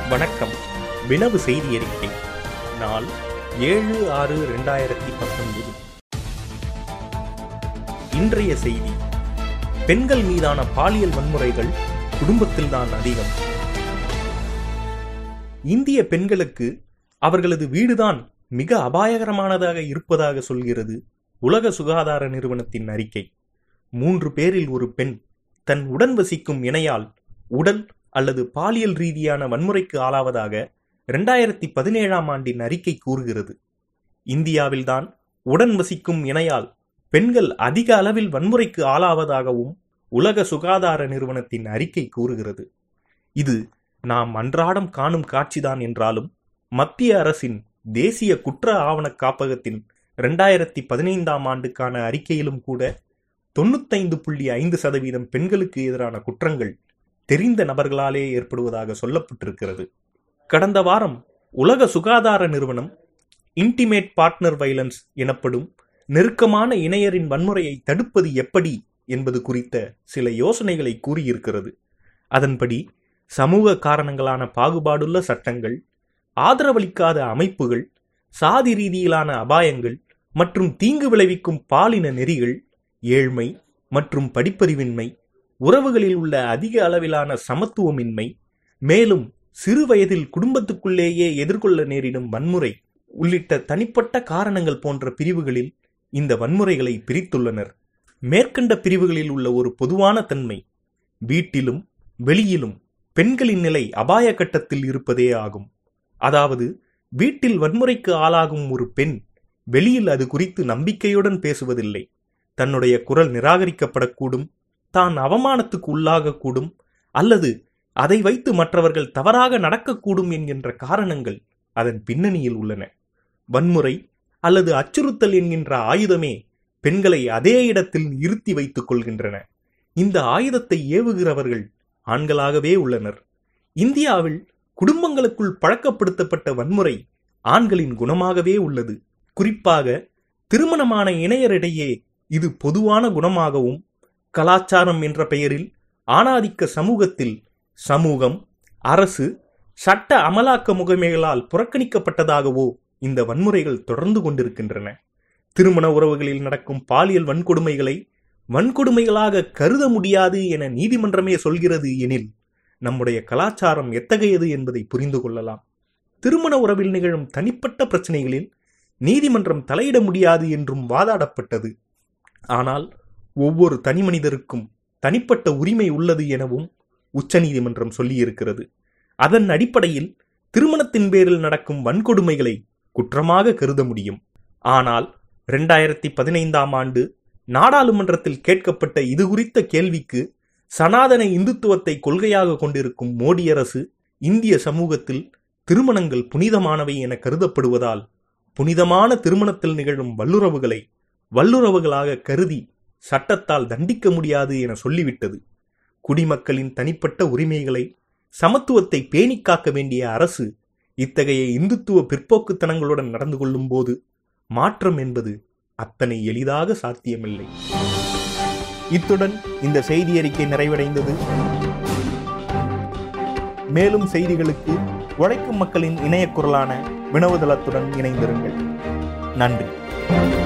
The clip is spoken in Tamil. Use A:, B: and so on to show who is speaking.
A: வணக்கம் வினவு செய்தி அறிக்கை நாள் ஏழு ஆறு ரெண்டாயிரத்தி பத்தொன்பது இன்றைய செய்தி பெண்கள் மீதான பாலியல் வன்முறைகள் குடும்பத்தில்தான் அதிகம் இந்திய பெண்களுக்கு அவர்களது வீடுதான் மிக அபாயகரமானதாக இருப்பதாக சொல்கிறது உலக சுகாதார நிறுவனத்தின் அறிக்கை மூன்று பேரில் ஒரு பெண் தன் உடன் வசிக்கும் இணையால் உடல் அல்லது பாலியல் ரீதியான வன்முறைக்கு ஆளாவதாக இரண்டாயிரத்தி பதினேழாம் ஆண்டின் அறிக்கை கூறுகிறது இந்தியாவில்தான் உடன் வசிக்கும் இணையால் பெண்கள் அதிக அளவில் வன்முறைக்கு ஆளாவதாகவும் உலக சுகாதார நிறுவனத்தின் அறிக்கை கூறுகிறது இது நாம் அன்றாடம் காணும் காட்சிதான் என்றாலும் மத்திய அரசின் தேசிய குற்ற ஆவணக் காப்பகத்தின் இரண்டாயிரத்தி பதினைந்தாம் ஆண்டுக்கான அறிக்கையிலும் கூட தொண்ணூத்தைந்து புள்ளி ஐந்து சதவீதம் பெண்களுக்கு எதிரான குற்றங்கள் தெரிந்த நபர்களாலே ஏற்படுவதாக சொல்லப்பட்டிருக்கிறது கடந்த வாரம் உலக சுகாதார நிறுவனம் இன்டிமேட் பார்ட்னர் வைலன்ஸ் எனப்படும் நெருக்கமான இணையரின் வன்முறையை தடுப்பது எப்படி என்பது குறித்த சில யோசனைகளை கூறியிருக்கிறது அதன்படி சமூக காரணங்களான பாகுபாடுள்ள சட்டங்கள் ஆதரவளிக்காத அமைப்புகள் சாதி ரீதியிலான அபாயங்கள் மற்றும் தீங்கு விளைவிக்கும் பாலின நெறிகள் ஏழ்மை மற்றும் படிப்பறிவின்மை உறவுகளில் உள்ள அதிக அளவிலான சமத்துவமின்மை மேலும் சிறு வயதில் குடும்பத்துக்குள்ளேயே எதிர்கொள்ள நேரிடும் வன்முறை உள்ளிட்ட தனிப்பட்ட காரணங்கள் போன்ற பிரிவுகளில் இந்த வன்முறைகளை பிரித்துள்ளனர் மேற்கண்ட பிரிவுகளில் உள்ள ஒரு பொதுவான தன்மை வீட்டிலும் வெளியிலும் பெண்களின் நிலை அபாய கட்டத்தில் இருப்பதே ஆகும் அதாவது வீட்டில் வன்முறைக்கு ஆளாகும் ஒரு பெண் வெளியில் அது குறித்து நம்பிக்கையுடன் பேசுவதில்லை தன்னுடைய குரல் நிராகரிக்கப்படக்கூடும் தான் அவமானத்துக்கு உள்ளாகக்கூடும் அல்லது அதை வைத்து மற்றவர்கள் தவறாக நடக்கக்கூடும் என்கின்ற காரணங்கள் அதன் பின்னணியில் உள்ளன வன்முறை அல்லது அச்சுறுத்தல் என்கின்ற ஆயுதமே பெண்களை அதே இடத்தில் இருத்தி வைத்துக் கொள்கின்றன இந்த ஆயுதத்தை ஏவுகிறவர்கள் ஆண்களாகவே உள்ளனர் இந்தியாவில் குடும்பங்களுக்குள் பழக்கப்படுத்தப்பட்ட வன்முறை ஆண்களின் குணமாகவே உள்ளது குறிப்பாக திருமணமான இணையரிடையே இது பொதுவான குணமாகவும் கலாச்சாரம் என்ற பெயரில் ஆணாதிக்க சமூகத்தில் சமூகம் அரசு சட்ட அமலாக்க முகமைகளால் புறக்கணிக்கப்பட்டதாகவோ இந்த வன்முறைகள் தொடர்ந்து கொண்டிருக்கின்றன திருமண உறவுகளில் நடக்கும் பாலியல் வன்கொடுமைகளை வன்கொடுமைகளாக கருத முடியாது என நீதிமன்றமே சொல்கிறது எனில் நம்முடைய கலாச்சாரம் எத்தகையது என்பதை புரிந்து கொள்ளலாம் திருமண உறவில் நிகழும் தனிப்பட்ட பிரச்சனைகளில் நீதிமன்றம் தலையிட முடியாது என்றும் வாதாடப்பட்டது ஆனால் ஒவ்வொரு தனி மனிதருக்கும் தனிப்பட்ட உரிமை உள்ளது எனவும் உச்சநீதிமன்றம் சொல்லியிருக்கிறது அதன் அடிப்படையில் திருமணத்தின் பேரில் நடக்கும் வன்கொடுமைகளை குற்றமாக கருத முடியும் ஆனால் இரண்டாயிரத்தி பதினைந்தாம் ஆண்டு நாடாளுமன்றத்தில் கேட்கப்பட்ட இது குறித்த கேள்விக்கு சனாதன இந்துத்துவத்தை கொள்கையாக கொண்டிருக்கும் மோடி அரசு இந்திய சமூகத்தில் திருமணங்கள் புனிதமானவை என கருதப்படுவதால் புனிதமான திருமணத்தில் நிகழும் வல்லுறவுகளை வல்லுறவுகளாக கருதி சட்டத்தால் தண்டிக்க முடியாது என சொல்லிவிட்டது குடிமக்களின் தனிப்பட்ட உரிமைகளை சமத்துவத்தை பேணிக் காக்க வேண்டிய அரசு இத்தகைய இந்துத்துவ பிற்போக்குத்தனங்களுடன் நடந்து கொள்ளும் போது மாற்றம் என்பது அத்தனை எளிதாக சாத்தியமில்லை இத்துடன் இந்த செய்தி அறிக்கை நிறைவடைந்தது மேலும் செய்திகளுக்கு உழைக்கும் மக்களின் இணைய குரலான வினவுதளத்துடன் இணைந்திருங்கள் நன்றி